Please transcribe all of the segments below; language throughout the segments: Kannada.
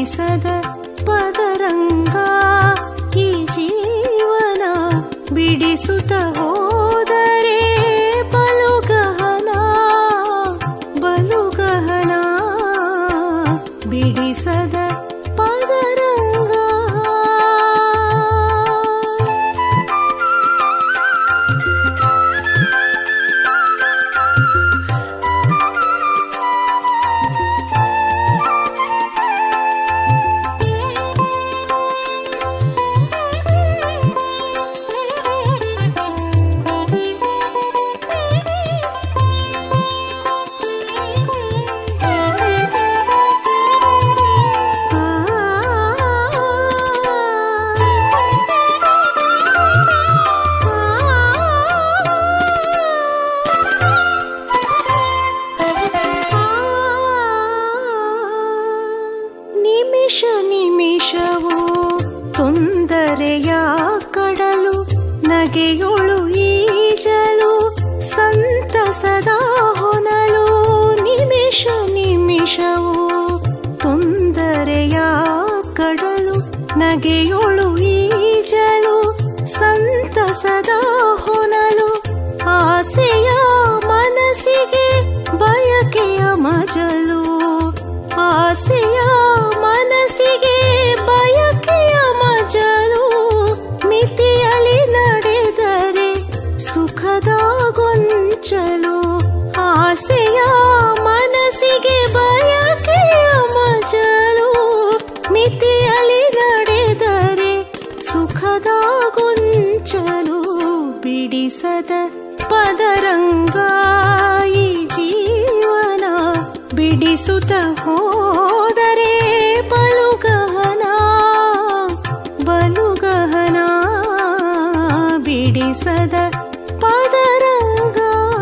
ಬಿಡಿಸದ ಪದರಂಗ ಈ ಜೀವನ ಬಿಡಿಸುತ್ತ ಹೋದರೆ ಬಲು ಗಹನ ಬಲು ಗಹನ ಬಿಡಿಸದ ಪದರಂಗ ನಿಮಿಷ ನಿಮಿಷವೂ ತೊಂದರೆಯ ಕಡಲು ನಗೆಯೊಳು ಈಜಲು ಸಂತಸದ ಹೊನಲು ನಿಮಿಷ ನಿಮಿಷವೂ ತೊಂದರೆಯ ಕಡಲು ನಗೆಯೊಳು ಈಜಲು ಸಂತಸದ ಹೊನಲು ಆಸೆಯ ಮನಸ್ಸಿಗೆ ಬಯಕೆಯ ಮಜಲು ಆಸೆಯ ಮನಸ್ಸಿಗೆ ಬಯಕೆಯ ಮಜಲು ಮಿತಿಯಲ್ಲಿ ನಡೆದರೆ ಸುಖದ ಗೊಂಚಲು ಆಸೆಯ ಮನಸ್ಸಿಗೆ ಬಯಕೆಯ ಮಜಲು ಮಿತಿಯಲ್ಲಿ ನಡೆದರೆ ಸುಖದ ಗೊಂಚಲು ಬಿಡಿಸದ ಪದರಂಗ ಈ ಜೀವನ ಬಿಡಿಸುತ್ತ ಹೋದರೆ ಬಲು ಗಹನ ಬಲು ಗಹನ ಬಿಡಿಸದ ಪದರಂಗ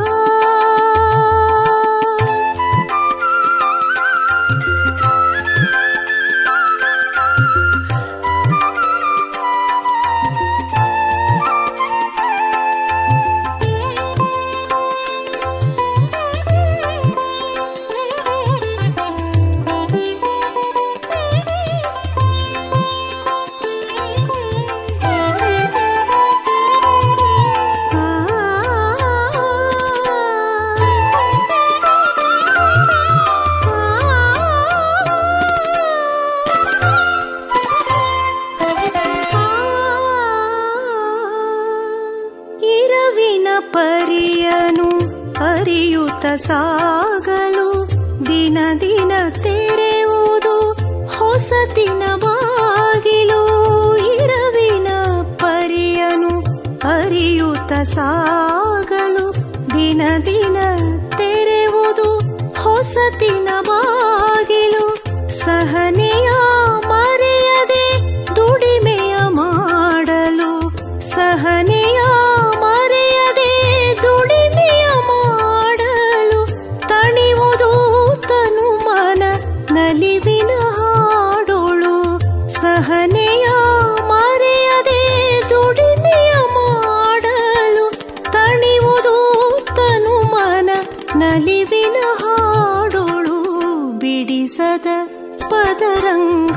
ಇರವಿನ ಪರಿಯನು ಅರಿಯುತ್ತ ಸಾಗಲು ದಿನ ದಿನ ತೆರೆಯುವುದು ಹೊಸತಿನ ಬಾಗಿಲು ಇರವಿನ ಪರಿಯನು ಅರಿಯುತ್ತ ಸಾಗಲು ದಿನ ದಿನ ತೆರೆಯುವುದು ಹೊಸತಿನ ಬಾಗಿಲು ಸಹನೆಯ ಮರೆಯದೆ ದುಡಿಮೆಯ ಮಾಡಲು ಸಹನೆಯ ಮರೆಯದೆ ದುಡಿಮೆಯ ಮಾಡಲು ತಣಿವುದು ತನು ಮನ ನಲಿವಿನ ಹಾಡೋಳು ಸಹನೆಯ ಮರೆಯದೆ ದುಡಿಮೆಯ ಮಾಡಲು ತಣಿವುದು ತನು ಮನ ನಲಿವಿನ ಹಾಡೋಳು ಬಿಡಿಸದ ಪದರಂಗ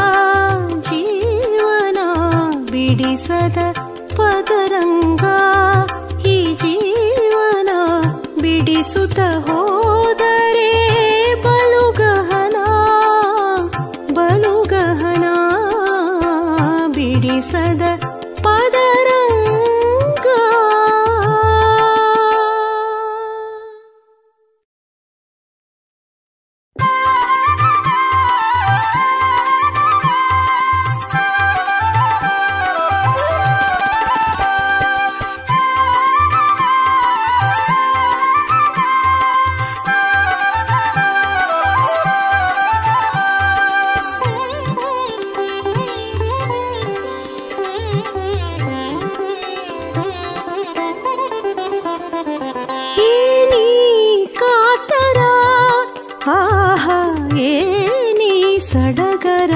ಜೀವನ ಬಿಡಿಸದ ಪದರಂಗ ಈ ಜೀವನ ಬಿಡಿಸುತ್ತ ಹೋದರೆ ಬಲು ಗಹನ ಬಲು ಗಹನ ಬಿಡಿಸದ ಪದರಂಗ ಏನಿ ಕಾತರ ಆಹಾ ಏನಿ ಸಡಗರ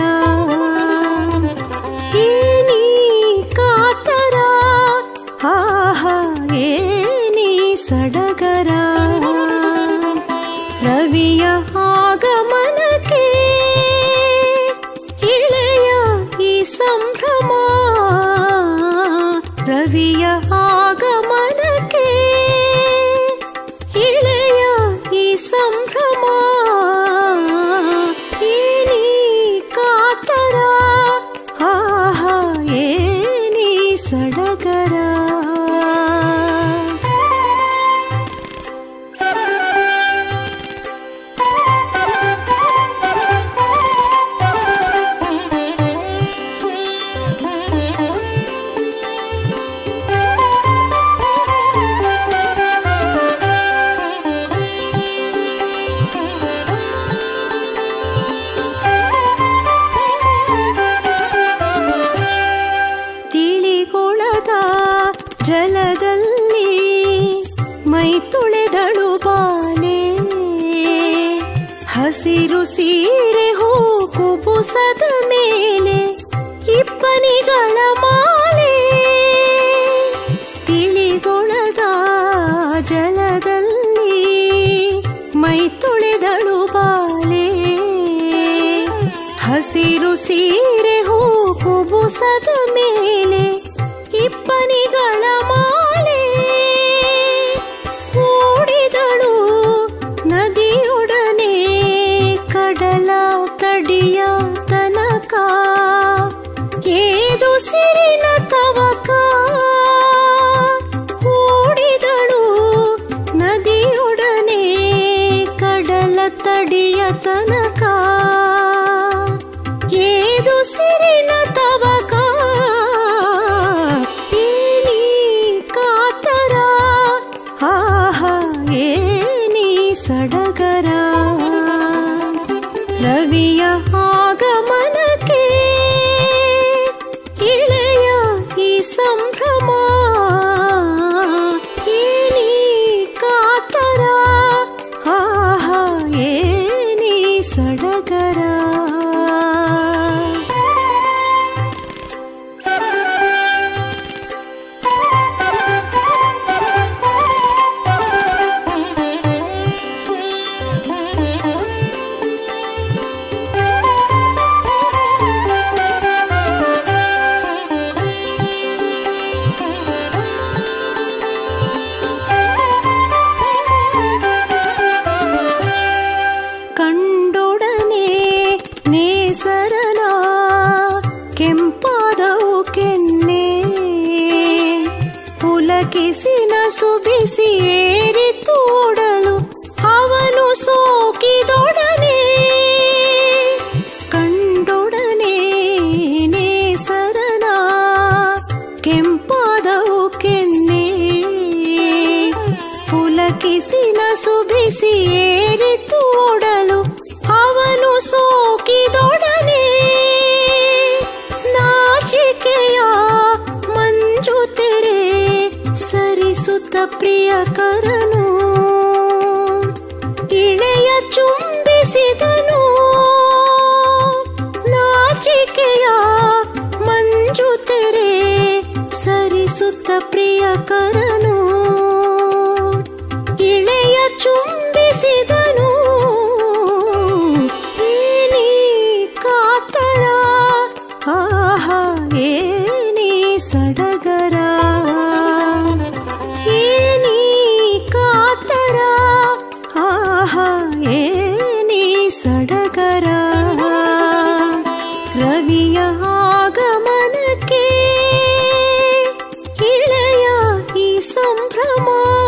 ಏನಿ ಕಾತರ ಆಹಾ ಏನಿ ಸಡಗರ ರವಿಯ ಆಗಮನಕ್ಕೆ ಹಸಿರು ಸೀರೆ ಹೂ ಕುಬುಸದ ಮೇಲೆ ಇಬ್ಬನಿಗಳ ಮಾಲೆ ತಿಳಿಗೊಳದ ಜಲದಲ್ಲಿ ಮೈ ತೊಳೆದಳು ಬಾಲೆ ಹಸಿರು ಸೀರೆ ಹೂ ಕುಬುಸದ ಮೇಲೆ ಇಬ್ಬನಿಗಳ ಮಾಲೆ ಓಡಿದಳು ನದಿಯೊಡನೆ ಕಡಲ ತಡಿಯ ತನಕ ಏದು ಸಿರಿನ ತವಕ ಓಡಿದಳು ನದಿಯೊಡನೆ ಕಡಲ ತಡಿಯ ತನಕ ಏದು ಸಿರಿನ ತವಕ ಏನಿ ಕಾತರ ಆಹಾ ಏನಿ ಸಡಗರ ರವಿಯ ಆಗಮನಕ್ಕೆ ಇಳೆಯ ಈ ಸಂಭ್ರಮ ಏನಿ ಕಾತರ ಆಹಾ ಏನಿ ಸಡಗರ ಕಂಡೊಡನೆ ನೇಸರನ ಕೆಂಪಾದವು ಕೆನ್ನೆ ಪುಲಕಿಸಿನ ಸುಬಿಸಿ ಏರಿ ತೋಡಲು ಅವನು ಸೋಕಿದೊಡನೆ ಕಂಡೊಡನೆ ನೇಸರನ ಕೆಂಪಾದವು ಕೆನ್ನೆ ಪುಲಕಿಸಿನ ಸುಬಿಸಿ ಏರಿ ತೋಡಲು ಅವನು ಸೋಕಿದೊಡನೆ ನಾಚಿಕೆಯ ಮಂಜು ತೆರೆ ಸರಿಸುತ್ತ ಪ್ರಿಯಕರನು ಇಳೆಯ ಚುಂಬಿಸಿದನು ನಾಚಿಕೆಯ ಮಂಜು ತೆರೆ ಸರಿಸುತ್ತ ಪ್ರಿಯಕರನು ಇಳೆಯ ಚುಂಬಿಸಿದನು ಏನಿ ಕಾತರ ಆಹಾ ಏನಿ ಸಡಗರ ಏನಿ ಕಾತರ ಆಹಾ ಏನಿ ಸಡಗರ ರವಿಯ ಆಗಮನಕ್ಕೆ ಇಳೆಯ ಈ ಸಂಭ್ರಮ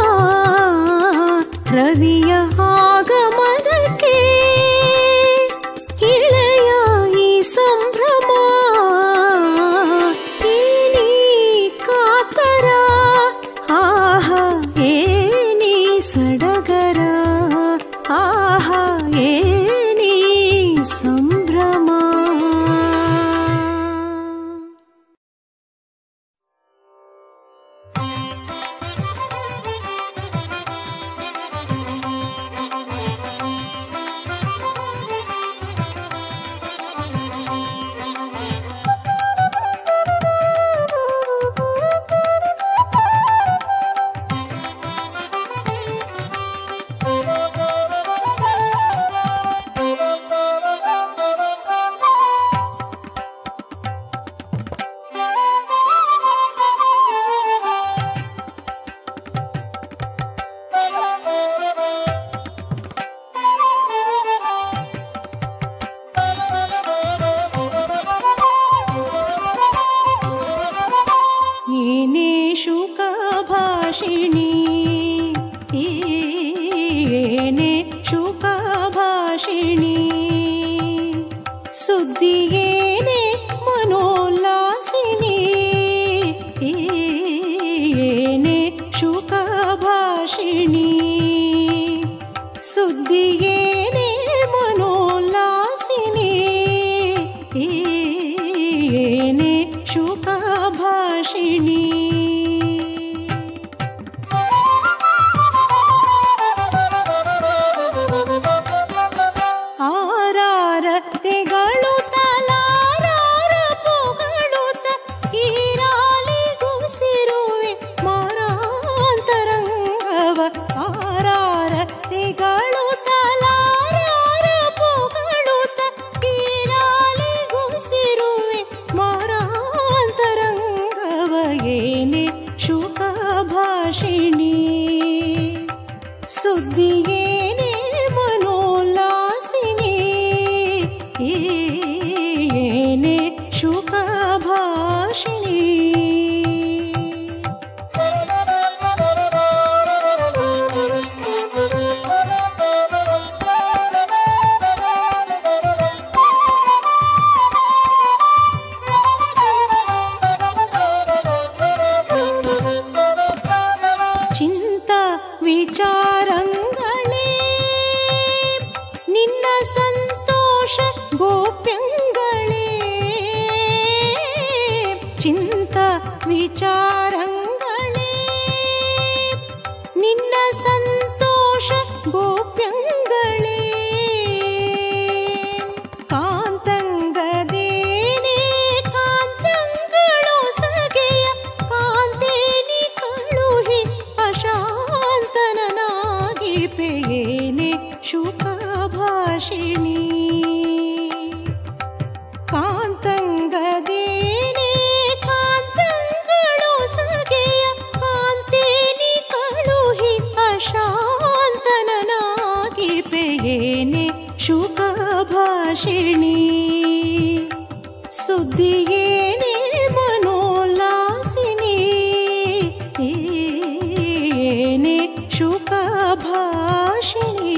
ರವಿಯ ಆಗಮನಕ್ಕೆ ಇಳೆಯ ಈ ಸಂಭ್ರಮ ಏನಿ ಕಾತರ ಆಹಾ ಏನಿ ಸಡಗರ ಆಹಾ ಏನಿ ಸಂಭ್ರಮ ಏನೇ ಶುಕ ಭಾಷಿಣಿ ಏನೇ ಶುಕ ಭಾಷಿಣಿ ಸುದ್ದಿಯೇನೆ ಮನೋಲ್ಲಾಸಿನಿ ಏನೇ ಶುಕ ಭಾಷಿಣಿ ಸುದ್ದಿಯೇನೆ ಮನೋಲ್ಲಾಸಿನಿ ಏನೇ ಶುಕ ಭಾಷಿಣಿ ಸಂತೋಷ ಗೋಪ್ಯಂಗಳೇ ಚಿಂತ ವಿಚಾರಂಗಳೇ ನಿನ್ನ ಸಂತೋಷ ಗೋಪ್ಯಂಗಳೇ ಕಾಂತಂಗದೇನೆ ಕಾಂತಂಗಳು ಸಗೆಯ ಕಾಂತೇನಿ ಕಳುಹಿ ಅಶಾಂತನನಾಗಿ ಪೇಯೇನೆ ಶುಕ ಭಾಷಿಣಿ ಕಾಂತಂಗದೇನೆ ಕಾಂತಂಗಳು ಸಗೆಯ ಕಾಂತೇನಿ ಕಳುಹಿ ಅಶಾಂತನನಾಗಿ ಪೇಯೇನೆ ಶುಕ ಭಾಷಿಣಿ ಸುದ್ದಿಯೇನೆ ಮನೋಲ್ಲಾಸಿನಿ ಏನೆ ಶುಕ ಭಾಷಿಣಿ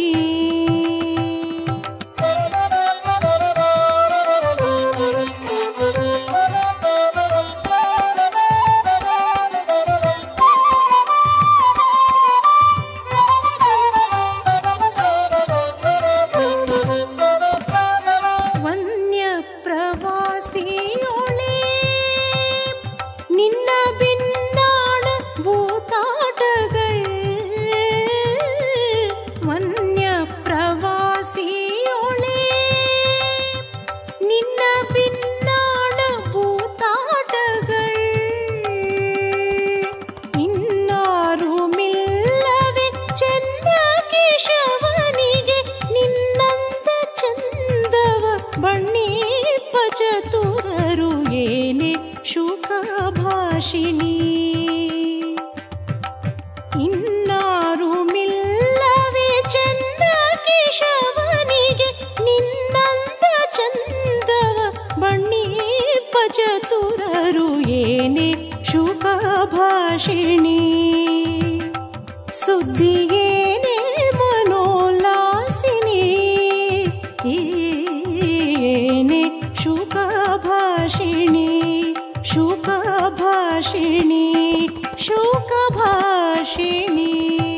ವನ್ಯ ಪ್ರವಾಸಿಯೊಳೆ ನಿನ್ನ ಭಿನ್ನಾಣ ಭೂತಾಟಗಳ್ ವನ್ಯ ಪ್ರವಾಸಿಯೊಳೆ ನಿನ್ನ ಭಿನ್ನಾಣ ಭೂತಾಟಗಳ್ ಇನ್ನಾರು ಮಿಲ್ಲವೆ ಚೆನ್ನ ಕೇಶವನಿಗೆ ನಿನ್ನಂದ ಚಂದವ ಬಣ್ಣೀಪ ಚತುರರು ಏನೆ ಶುಕ ಭಾಷಿಣಿ ಇನ್ನಾರು ಮಿಲ್ಲವೆ ಚೆನ್ನ ಕೇಶವನಿಗೆ ನಿನ್ನಂದ ಚಂದವ ಬಣ್ಣೀಪ ಚತುರರು ಏನೆ ಶುಕ ಭಾಷಿಣಿ ಸುದ್ದಿಯೇನೆ ಮನೋಲ್ಲಾಸಿನಿ ಏನೆ ಶುಕ ಭಾಷಿಣಿ ಶುಕ ಭಾಷಿಣಿ ಶುಕ ಭಾಷಿಣಿ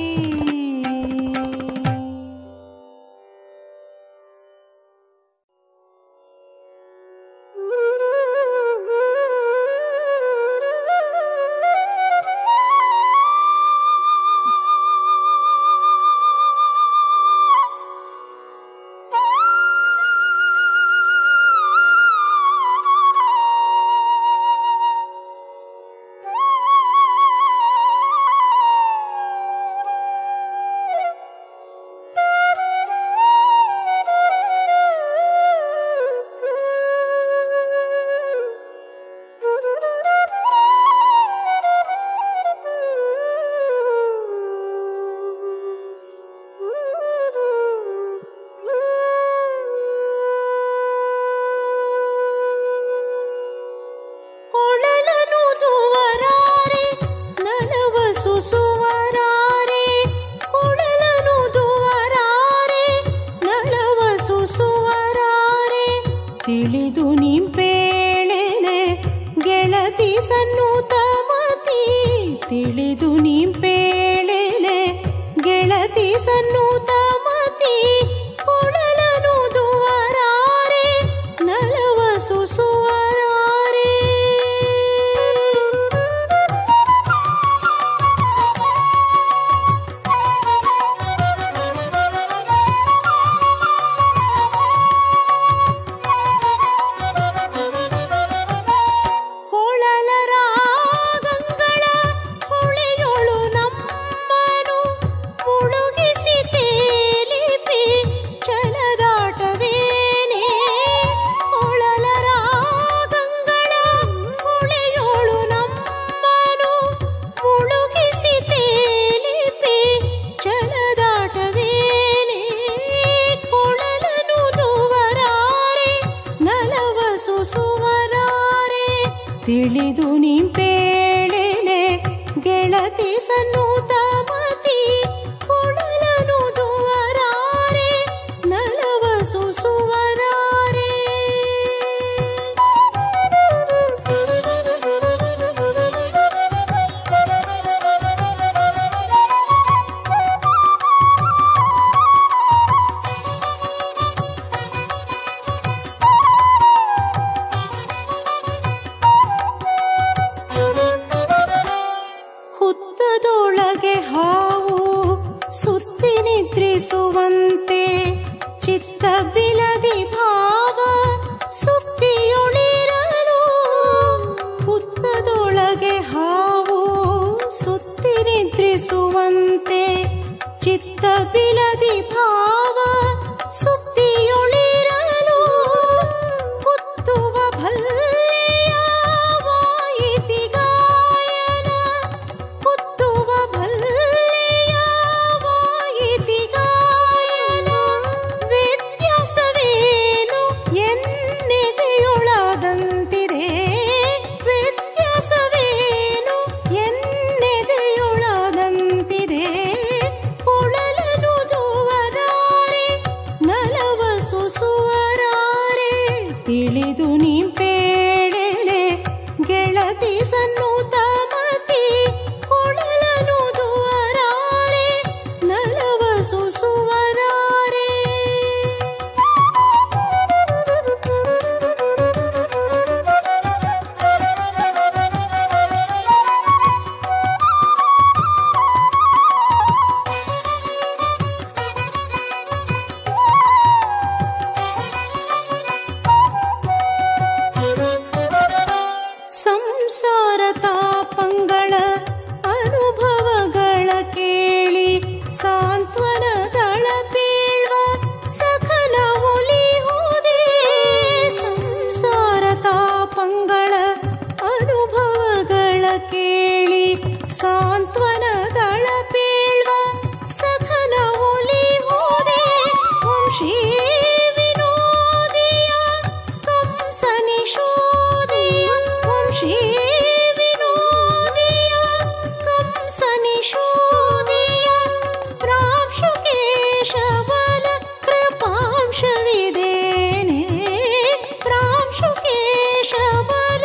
ಕೊಳಲನು ದುವರಾರೆ ನಲವ ಸುಸುವರಾರೆ ಕೊಳಲನು ದುವರಾರೆ ನಲವ ಸುಸುವರಾರೆ ತಿಳಿದು ನಿಂಪೇಳೆಲೆ ಗೆಳತಿ ಸನ್ನುತಮತಿ ತಿಳಿದು ನಿಂಪೇಳೆಲೆ ಗೆಳತಿ ಸನ್ನುತಮತಿ ಕೊಳಲನು ದುವರಾರೆ ನಲವ ಸುಸುವರಾರೆ ಕೊಳಲ ರಾಗಂಗಳ ಹೊಳೆಯೊಳು ನಮ್ಮನು ಮುಳುಗಿಸಿ ತೇಲಿಪಿ ಚಲದಾಟವೇನೆ ಕೊಳಲ ರಾಗಂಗಳ ಹೊಳೆಯೊಳು ನಮ್ಮನು ಮುಳುಗಿಸಿ ತೇಲಿಪಿ ಚಲದಾಟವೇನೆ ಕೊಳಲನು ದುವರಾರೆ ನಲವ ಸುಸುವರಾರೆ ತಿಳಿದು ನಿಂಪೇಳೆಲೆ ಗೆಳತಿ ಸನ್ನುತಮತಿ ಕೊಳಲನು ದುವರಾರೆ ನಲವ ಸುಸುವರಾರೆ ಚಿಂತಿಸುವಂತೆ ಚಿತ್ತ ಬಿಲದಿ ಭಾವ ಸುತ್ತಿಯೊಳಿರಲು ಕುತ್ತುವ ಭಲ್ಲೆಯ ವಾಯಿತಿ ಗಾಯನ ಕುತ್ತುವ ಭಲ್ಲೆಯ ವಾಯಿತಿ ಗಾಯನ ವ್ಯತ್ಯಾಸವೇನು ಎನ್ನೆದೆಯೊಳದಂತಿದೆ ವ್ಯತ್ಯಾಸವೇನು ಎನ್ನೆದೆಯೊಳದಂತಿದೆ ಕೊಳಲನು ದೂವರಾರೆ ನಲವ ಸುಸುವರಾರೆ ತಿಳಿದು ನಿಂಪೇಳೆಲೆ ಗೆಳತಿ ಸನ್ನುತ ಮತಿ ಕೊಳಲನು ದೂವರಾರೆ ನಲವ ಸುಸುವರಾರೆ ಸಂಸಾರ ತಾಪಂಗಳ ಅನುಭವಗಳ ಕೇಳಿ ಸಾಂತ್ವನಗಳ ಬೀಳ್ವ ಸಕಲ ಒಲಿಹುದೇ ಸಂಸಾರ ತಾಪಂಗಳ ಅನುಭವಗಳ ಕೇಳಿ ಸಾಂತ್ವನಗಳ ಬೀಳ್ವ ಸಕಲ ಒಲಿಹುದೇ ಓಂ ಶ್ರೀ ವಿನೋದಿಯ ಕಂಸನಿಷೋದಿಯ ಓಂ ಶ್ರೀ ವಿನೋದಿಯ ಕಂಸನಿಷೋದಿಯ ಪ್ರಾಂಶು ಕೇಶವನ ಕೃಪಾಂಶವಿದೇನೆ ಪ್ರಾಂಶು ಕೇಶವನ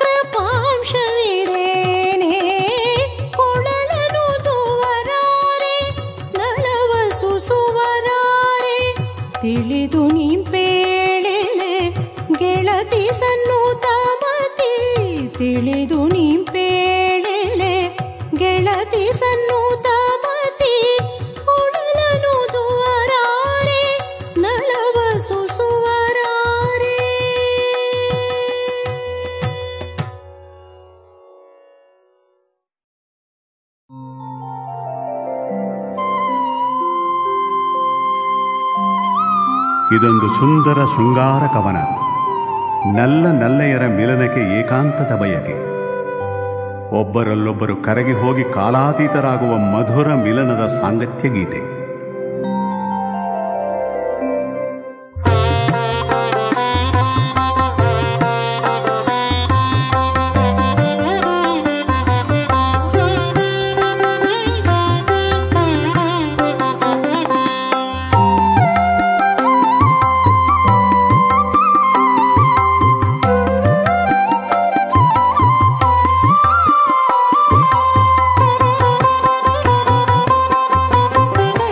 ಕೃಪಾಂಶವಿದೇನೆ ಕೊಳಲನು ತೋವರಾರೆ ನಲವ ಸುಸುವರಾರೆ ತಿಳಿದು ನಿಂಪೇಳೆಲೆ ಗೆಳತಿ ಸನ್ನುತ ಮತಿ ತಿಳಿದು ನಿಂಪೇಳೆಲೆ ಗೆಳತಿ ಸನ್ನುತ ಮತಿ ಕೊಳಲನು ದುವರಾರೆ ನಲವ ಸುಸುವರಾರೆ ಇದೊಂದು ಸುಂದರ ಶೃಂಗಾರ ಕವನ ನಲ್ಲ ನಲ್ಲೆಯರ ಮಿಲನಕ್ಕೆ ಏಕಾಂತದ ಬಯಕೆ ಒಬ್ಬರಲ್ಲೊಬ್ಬರು ಕರಗಿ ಹೋಗಿ ಕಾಲಾತೀತರಾಗುವ ಮಧುರ ಮಿಲನದ ಸಾಂಗತ್ಯ ಗೀತೆ ಿ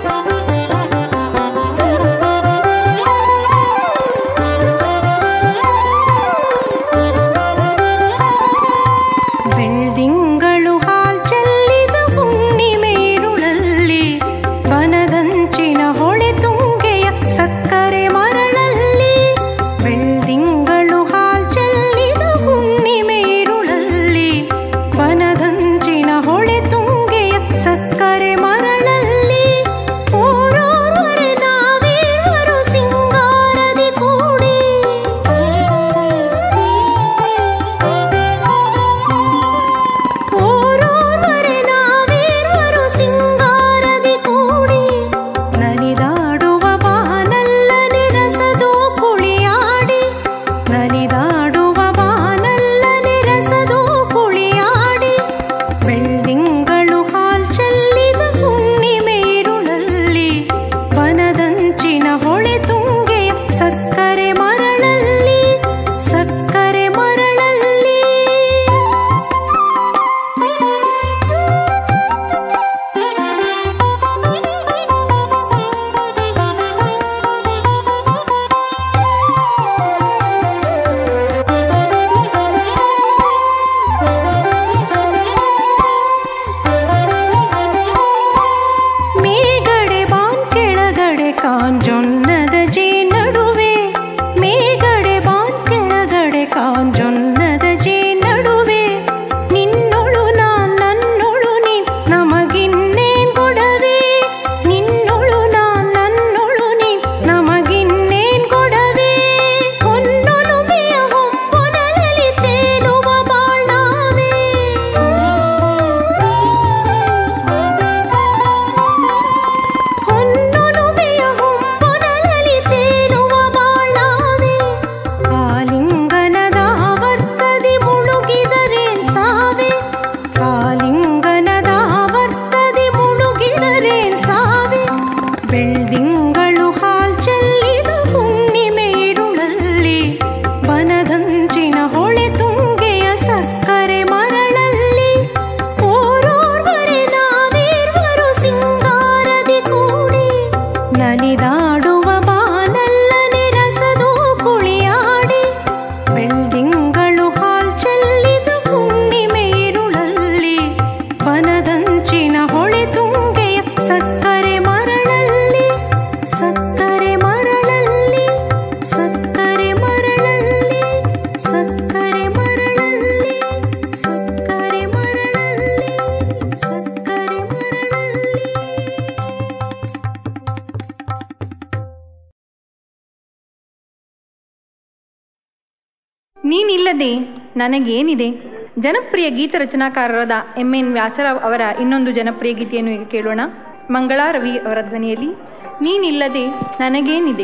ನೀನಿಲ್ಲದೆ ನನಗೇನಿದೆ ಜನಪ್ರಿಯ ಗೀತ ರಚನಾಕಾರರಾದ ಎಂ ಎನ್ ವ್ಯಾಸರಾವ್ ಅವರ ಇನ್ನೊಂದು ಜನಪ್ರಿಯ ಗೀತೆಯನ್ನು ಈಗ ಕೇಳೋಣ ಮಂಗಳಾ ರವಿ ಅವರ ಧ್ವನಿಯಲ್ಲಿ ನೀನಿಲ್ಲದೆ ನನಗೇನಿದೆ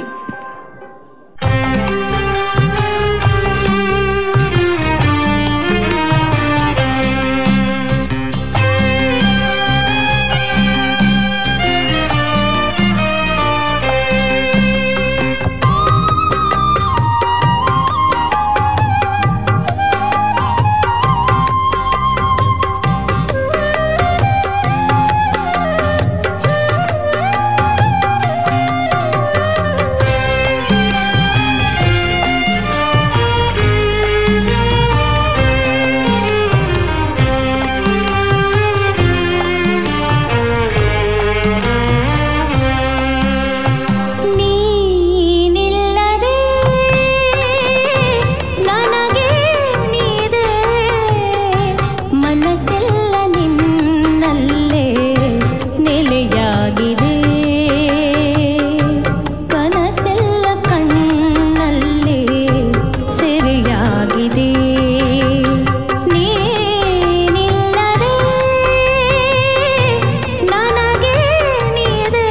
ನೀನಿಲ್ಲದೆ ನನಗೆ ನೀದೆ ಮನಸ್ಸೆಲ್ಲ ನಿನ್ನಲ್ಲೇ ನೆಲೆಯಾಗಿದೆ ಕನಸೆಲ್ಲ ಕಣ್ಣಲ್ಲೇ ಸೆರೆಯಾಗಿದೆ ನೀನಿಲ್ಲದೆ ನನಗೆ ನೀದೆ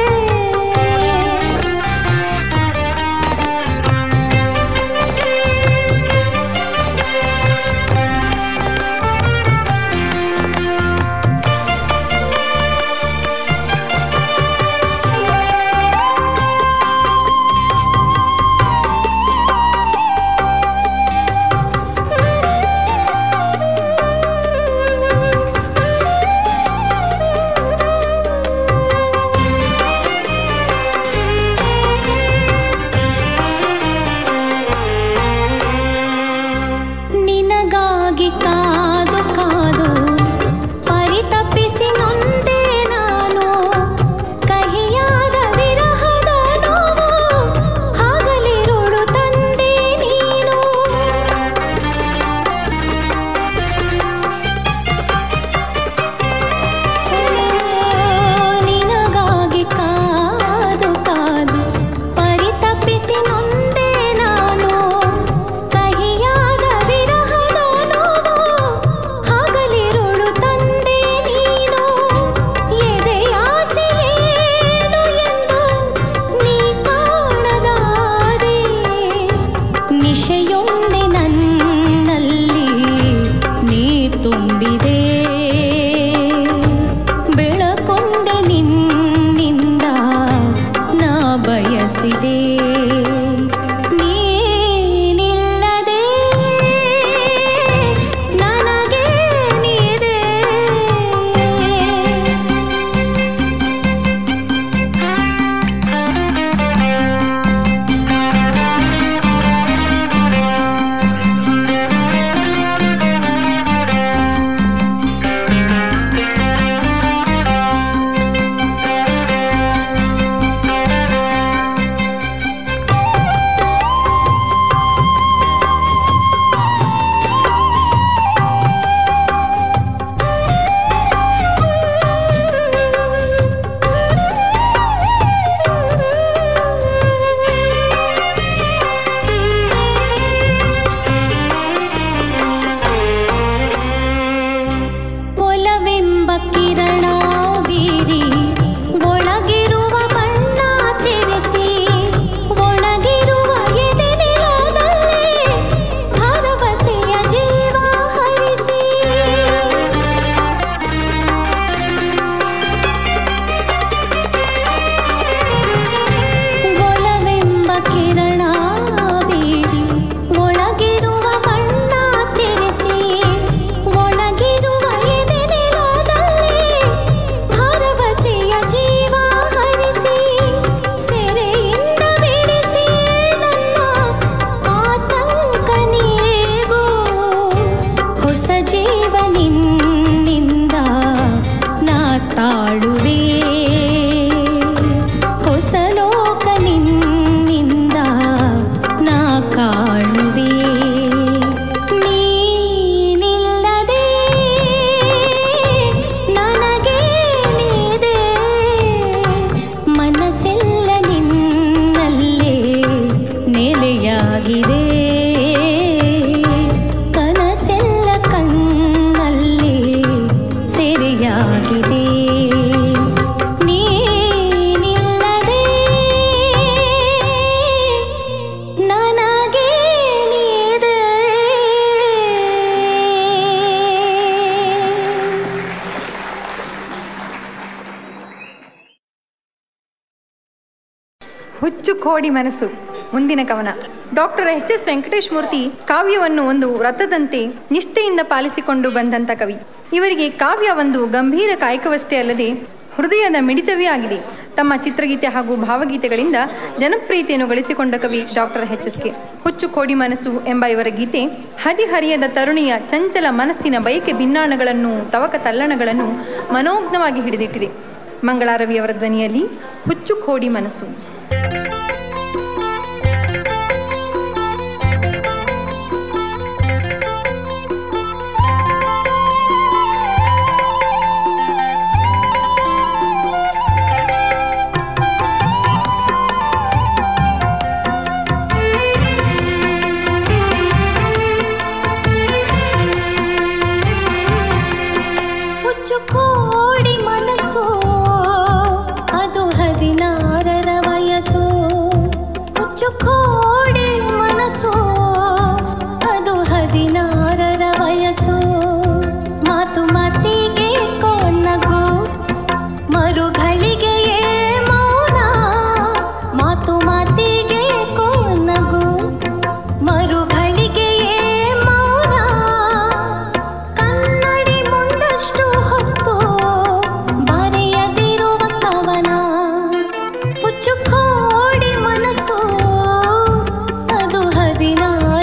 ನಿನಗಾಗಿ ಕಾದು ಕಾದು ಪರಿತಪಿಸಿ ನೊಂದೆ ನಾನು ಕಹಿಯಾದ ವಿರಹದ ನೋವು ಹಗಲಿರುಳು ತಂದೆ ನೀನು ನಿನಗಾಗಿ ಕಾದು ಕಾದು ಪರಿತಪಿಸಿ ನೊಂದೆ ನಾನು ಕಹಿಯಾದ ವಿರಹದ ನೋವು ಹಗಲಿರುಳು ತಂದೆ ನೀನು ಎದೆಯಾಸೆ ಏನು ಎಂದು ನೀ ಕಾಣದಾದೆ ನಿಶೆಯೊಂದೆ ನನ್ನಲ್ಲಿ ನೀ ತುಂಬಿದೆ ಬೆಳಕೊಂಡೆ ನಿನ್ನಿಂದ ನಾ ಬಯಸಿದೆ ನೀನಿಲ್ಲದೆ ನನಗೆ ನೀದೆ ಒಲವೆಂಬ ಕಿರಣ ಬೀರಿ ಒಳಗಿರುವ ಬಣ್ಣ ತೆರೆಸಿ ಒಣಗಿರುವ ಎದೆ ನೆಲದಲ್ಲೇ ಭರವಸೆಯ ಜೀವ ಹರಿಸಿ ಒಲವೆಂಬ ಕಿರಣ ಬೀರಿ ಒಳಗಿರುವ ಬಣ್ಣ ತೆರೆಸಿ ಒಣಗಿರುವ ಎದೆ ನೆಲದಲ್ಲೇ ಭರವಸೆಯ ಜೀವ ಹರಿಸಿ ಸೆರೆಯಿಂದ ಬಿಡಿಸಿ ನನ್ನ ಆತಂಕ ನೀಗೋ ಹೊಸ ಜೀವ ನಿನ್ನಿಂದ ನಾ ತಾಳುವೆ ಹೊಸ ಲೋಕ ನಿನ್ನಿಂದ ನಾ ಕಾಣುವೆ ನೀನಿಲ್ಲದೆ ನನಗೆ ನೀದೆ ಮನಸ್ಸೆಲ್ಲ ನಿನ್ನಲ್ಲೇ ನೆಲೆಯಾಗಿದೆ ಹುಚ್ಚು ಕೋಡಿ ಮನಸ್ಸು ಮುಂದಿನ ಕವನ doctor H S Venkatesh Murthy ಕಾವ್ಯವನ್ನು ಒಂದು ವ್ರತದಂತೆ ನಿಷ್ಠೆಯಿಂದ ಪಾಲಿಸಿಕೊಂಡು ಬಂದಂಥ ಕವಿ ಇವರಿಗೆ ಕಾವ್ಯ ಒಂದು ಗಂಭೀರ ಕಾಯಕವಷ್ಟೇ ಅಲ್ಲದೆ ಹೃದಯದ ಮಿಡಿತವೇ ಆಗಿದೆ ತಮ್ಮ ಚಿತ್ರಗೀತೆ ಹಾಗೂ ಭಾವಗೀತೆಗಳಿಂದ ಜನಪ್ರಿಯತೆಯನ್ನು ಗಳಿಸಿಕೊಂಡ ಕವಿ ಡಾಕ್ಟರ್ ಎಚ್ ಎಸ್ ಕೆ ಹುಚ್ಚು ಕೋಡಿ ಮನಸ್ಸು ಎಂಬ ಇವರ ಗೀತೆ ಹದಿಹರಿಯದ ತರುಣಿಯ ಚಂಚಲ ಮನಸ್ಸಿನ ಬಯಕೆ ಭಿನ್ನಾಣಗಳನ್ನು ತವಕ ತಲ್ಲಣಗಳನ್ನು ಮನೋಜ್ಞವಾಗಿ ಹಿಡಿದಿಟ್ಟಿದೆ ಮಂಗಳಾರವಿಯವರ ಧ್ವನಿಯಲ್ಲಿ ಹುಚ್ಚು ಕೋಡಿ ಮನಸ್ಸು ಹುಚ್ಚು ಕೋಡಿ ಮನಸ್ಸು ಅದು ಹದಿನಾರರ ವಯಸ್ಸು ಹುಚ್ಚು ಕೋಡಿ ಮನಸ್ಸು ಅದು ಹದಿನಾರರ ವಯಸ್ಸು ಮಾತು ಮಾತಿಗೆ ಕೊನ್ನಗು ಮರುಗಳಿಗೆಯೇ ಮೌನ ಮಾತು ಮಾತಿಗೆ ಕೊನ್ನಗು ಮರುಗಳಿಗೆಯೇ ಮೌನ ಕನ್ನಡಿ ಮುಂದಷ್ಟು ಹೊತ್ತು ಬರೆಯದಿರುವ ಕವನ ಹುಚ್ಚು ಕೋಡಿ ಮನಸ್ಸು ಅದು ಹದಿನಾರರ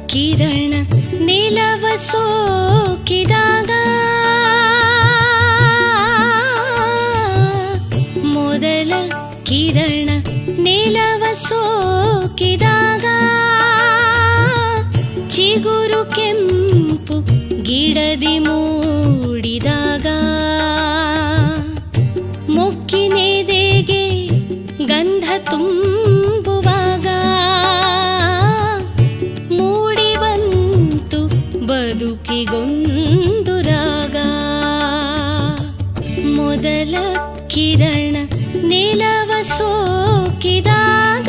ಕಿರಣ ನಿಲವ ಸೋಕಿದಾಗ ಮೊದಲ ಕಿರಣ ನಿಲವ ಸೋಕಿದಾಗ ಚಿಗುರು ಕೆಂಪು ಗಿಡದಿ ಮೂಡಿದಾಗ ಮೊಕ್ಕಿನೆದೆಗೆ ಗಂಧ ತುಂಬುವಾಗ ಮೂಡಿ ಬಂತು ಬದುಕಿಗೊಂದು ರಾಗ ಮೊದಲ ಕಿರಣ ನಿಲವ ಸೋಕಿದಾಗ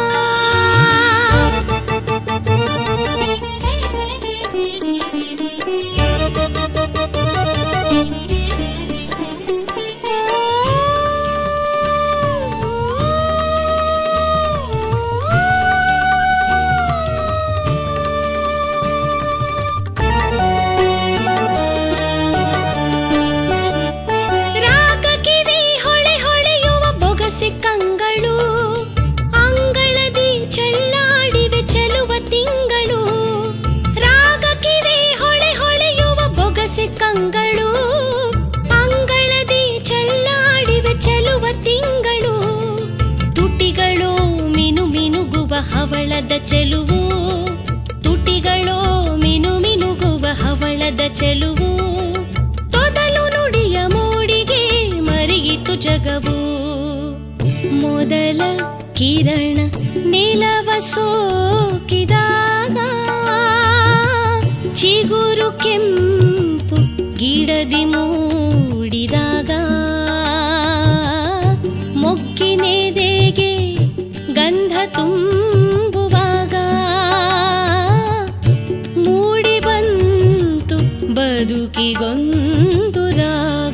ರಾಗ ಕಿವಿ ಹೊಳೆ ಹೊಳೆಯುವ ಬೊಗಸೆ ಕಂಗಳು ಅಂಗಳದಿ ಚೆಲ್ಲಾಡಿವೆ ಚೆಲುವ ತಿಂಗಳು ರಾಗ ಕಿವಿ ಹೊಳೆ ಹೊಳೆಯುವ ಬೊಗಸೆ ಕಂಗಳು ಅಂಗಳದಿ ಚೆಲ್ಲಾಡಿವೆ ಚೆಲುವ ತಿಂಗಳು ತುಟಿಗಳು ಮಿನು ಮಿನುಗುವ ಹವಳದ ಚೆಲುವು ತುಟಿಗಳು ಮಿನು ಮಿನುಗುವ ಹವಳದ ಚೆಲುವು ತೊದಲು ನುಡಿಯ ಮೂಡಿಗೆ ಮರಿಯಿತು ಜಗವು ಮೊದಲ ಕಿರಣ ನಿಲವ ಸೋಕಿದಾಗ ಚಿಗುರು ಕೆಂಪು ಗಿಡದಿ ಮೂಡಿದಾಗ ಮೊಕ್ಕಿನೆದೆಗೆ ಗಂಧ ತುಂಬುವಾಗ ಮೂಡಿ ಬಂತು ಬದುಕಿಗೊಂದು ರಾಗ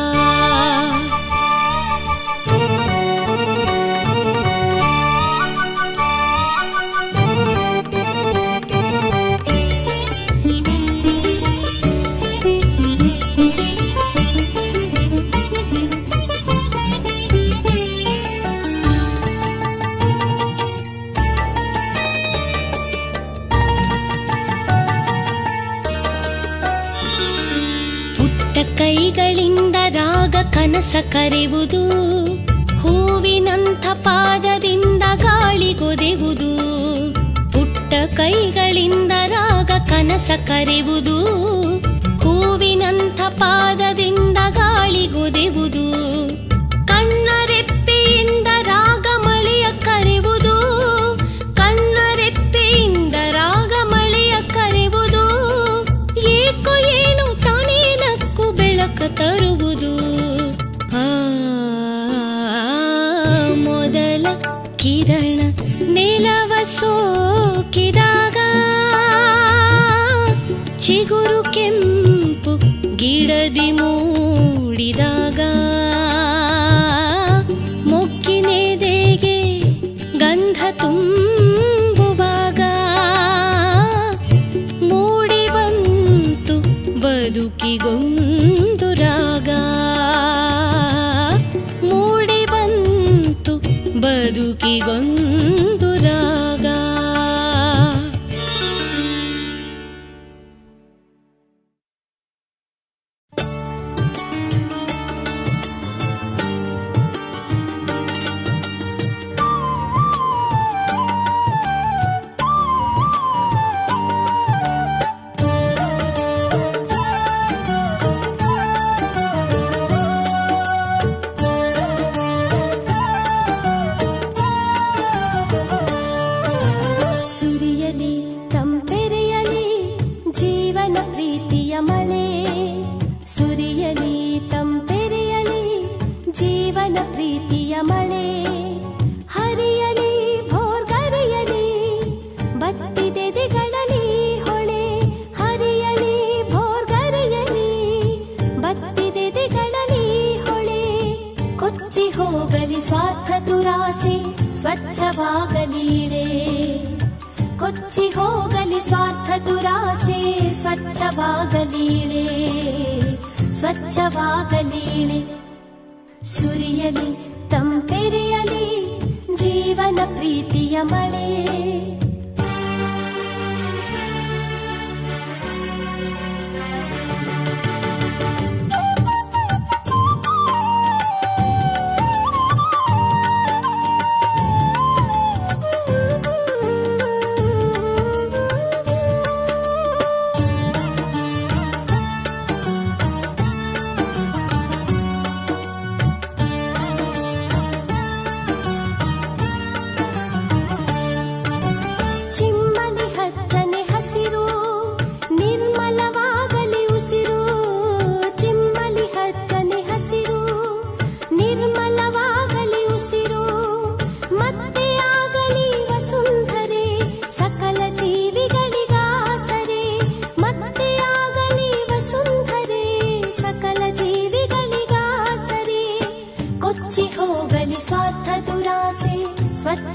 ಪುಟ್ಟ ಕೈಗಳಿಂದ ರಾಗ ಕನಸ ಕರೆವುದು ಹೂವಿನಂಥ ಪಾದದಿಂದ ಗಾಳಿಗೊದೆವುದು ಪುಟ್ಟ ಕೈಗಳಿಂದ ರಾಗ ಕನಸ ಕರೆವುದು ಹೂವಿನಂಥ ಪಾದದಿಂದ ಗಾಳಿಗೊದೆವುದು ಕಣ್ಣರೆಪ್ಪೆಯಿಂದ ರಾಗ ಮಳೆಯ ಕರೆವುದು ಕಣ್ಣರೆಪ್ಪೆಯಿಂದ ರಾಗ ಮಳೆಯ ಕರೆವುದು ಏಕೋ ಏನು ತಾನೇ ನಕ್ಕು ಬೆಳಕ ತರುವುದು ಆ ಮೊದಲ ಕಿರಣ ನೆಲವ ಸೋಕಿದಾಗ ಚಿಗುರು ಕೆಂಪು ಗಿಡದಿ ಮೂಡಿದಾಗ ಮೊಕ್ಕಿನೆದೆಗೆ ಗಂಧ ತುಂಬುವಾಗ ಮೂಡಿ ಬಂತು ಬದುಕಿಗೊಂದು ರಾಗ ಮೂಡಿ ಬಂತು ಬದುಕಿಗೊಂದು ರಾಗ ಸುರಿಯಲಿ ತಂಪೆರೆಯಲಿ ಜೀವನ ಪ್ರೀತಿಯ ಮಳೆ ಸುರಿಯಲಿ ತಂಪೆರೆಯಲಿ ಜೀವನ ಪ್ರೀತಿಯ ಮಳೆ ಹರಿಯಲಿ ಭೋರ್ಗರೆಯಲಿ ಬತ್ತಿದೆದೆಗಳಲ್ಲಿ ಹೊಳೆ ಹರಿಯಲಿ ಭೋರ್ಗರೆಯಲಿ ಬತ್ತಿದೆದೆಗಳಲ್ಲಿ ಹೊಳೆ ಕೊಚ್ಚಿ ಹೋಗಲಿ ಸ್ವಾರ್ಥ ದುರಾಸೆ ಸ್ವಚ್ಛವಾಗಲೀಳೆ ಕೊಚ್ಚಿ ಹೋಗಲಿ ಸ್ವಾರ್ಥ ದುರಾಸೆ ಸ್ವಚ್ಛವಾಗಲೀಳೆ ಸ್ವಚ್ಛವಾಗಲೀಳೆ ಸುರಿಯಲಿ ತಂಪೆರೆಯಲಿ ಜೀವನ ಪ್ರೀತಿಯ ಮಳೆ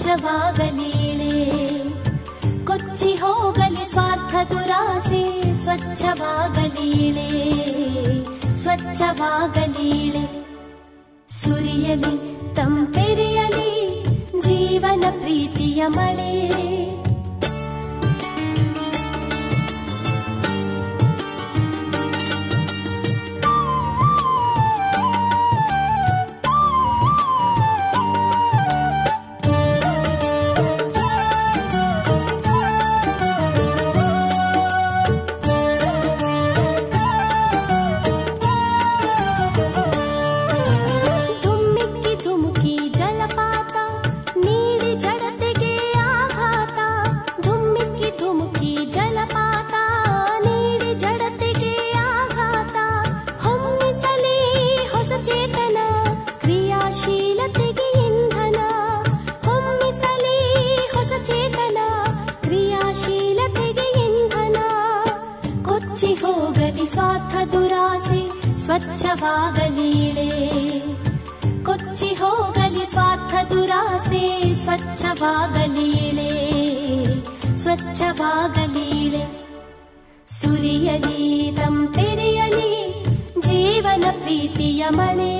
ಸ್ವಚ್ಛವಾಗಲೀಳೆ ಕೊಚ್ಚಿ ಹೋಗಲಿ ಸ್ವಾರ್ಥ ದುರಾಸೆ ಸ್ವಚ್ಛವಾಗಲೀಳೆ ಸ್ವಚ್ಛವಾಗಲೀಳೆ ಸುರಿಯಲಿ ತಂಪೆರೆಯಲಿ ಜೀವನ ಪ್ರೀತಿಯ ಮಳೆ ಧುಮ್ಮಿಕ್ಕಿ ಧುಮುಕಿ ಜಲಪಾತ ನೀಡಿ ಜಡತೆಗೆ ಆಘಾತ ಧುಮ್ಮಿಕ್ಕಿ ಧುಮುಕಿ ಜಲಪಾತ ನೀಡಿ ಜಡತೆಗೆ ಆಘಾತ ಹೊಮ್ಮಿಸಲಿ ಹೊಸ ಚೇತನ ಕ್ರಿಯಾಶೀಲತೆಗೆ ಇಂಧನ ಹೊಮ್ಮಿಸಲಿ ಹೊಸ ಚೇತನ ಕ್ರಿಯಾಶೀಲತೆಗೆ ಇಂಧನ ಕೊಚ್ಚಿ ಹೋಗಲಿ ಸ್ವಾರ್ಥ ದುರಾಸೆ ಸ್ವಚ್ಛವಾಗಲೀಳೆ ಕೊಚ್ಚಿ ಹೋಗಲಿ ಸ್ವಾರ್ಥ ದುರಾಸೆ ಸ್ವಚ್ಛವಾಗಲೀಳೆ ಸ್ವಚ್ಛವಾಗಲೀಳೆ ಸುರಿಯಲಿ ತಂಪೆರೆಯಲಿ ಜೀವನ ಪ್ರೀತಿಯ ಮಳೆ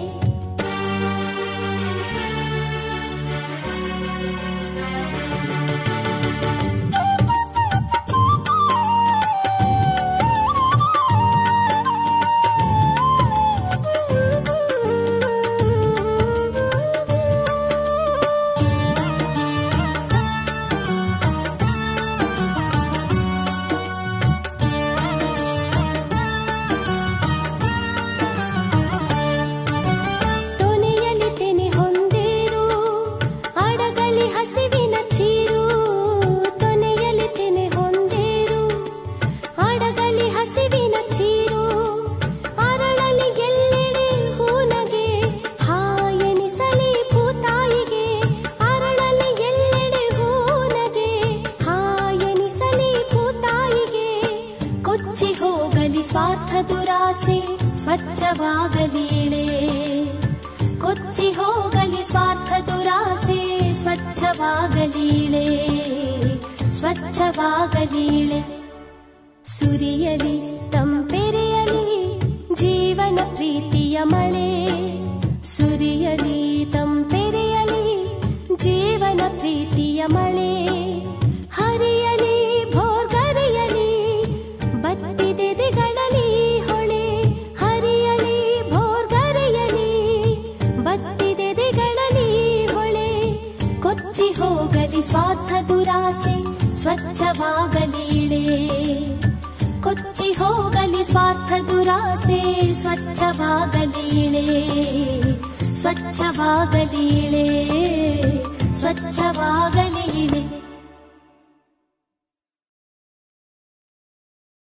ತೊನೆಯಲಿ ತೆನೆ ಹೊಂದೇರು ಅಡಗಲಿ ಹಸಿವಿನ ಚೀರು ತೊನೆಯಲಿ ತೆನೆ ಹೊಂದೇರು ಅಡಗಲಿ ಹಸಿವಿನ ಚೀರು ಅರಳಲಿ ಎಲ್ಲೆಡೆ ಹೂನಗೆ ಹಾಯೆನಿಸಲಿ ಭೂತಾಯಿಗೆ ಅರಳಲಿ ಎಲ್ಲೆಡೆ ಹೂನಗೆ ಹಾಯೆನಿಸಲಿ ಭೂತಾಯಿಗೆ ಕೊಚ್ಚಿ ಹೋಗಲಿ ಸ್ವಾರ್ಥ ದುರಾಸೆ ಸ್ವಚ್ಛವಾಗಲೀಳೆ ಕೊಚ್ಚಿ ಹೋಗಲಿ ಸ್ವಾರ್ಥ ದುರಾಸೆ ಸ್ವಚ್ಛವಾಗಲೀಳೆ ಸ್ವಚ್ಛವಾಗಲೀಳೆ ಸುರಿಯಲಿ ತಂಪೆರೆಯಲಿ ಜೀವನ ಪ್ರೀತಿಯ ಮಳೆ ಸುರಿಯಲಿ ತಂಪೆರೆಯಲಿ ಜೀವನ ಪ್ರೀತಿಯ ಮಳೆ ಹರಿಯಲಿ ಭೋರ್ಗರೆಯಲಿ ಬತ್ತಿದೆದೆಗಳಲ್ಲಿ ಹೊಳೆ ಹರಿಯಲಿ ಭೋರ್ಗರೆಯಲಿ ಬತ್ತಿದೆದೆಗಳಲ್ಲಿ ಹೊಳೆ ಕೊಚ್ಚಿ ಹೋಗಲಿ ಸ್ವಾರ್ಥ ದುರಾಸೆ ಸ್ವಚ್ಛವಾಗಲೀಳೆ ಕೊಚ್ಚಿ ಹೋಗಲಿ ಸ್ವಾರ್ಥ ದುರಾಸೆ ಸ್ವಚ್ಛವಾಗಲೀಳೆ ಸ್ವಚ್ಛವಾಗಲೀಳೆ ಸ್ವಚ್ಛವಾಗಲೀಳೆ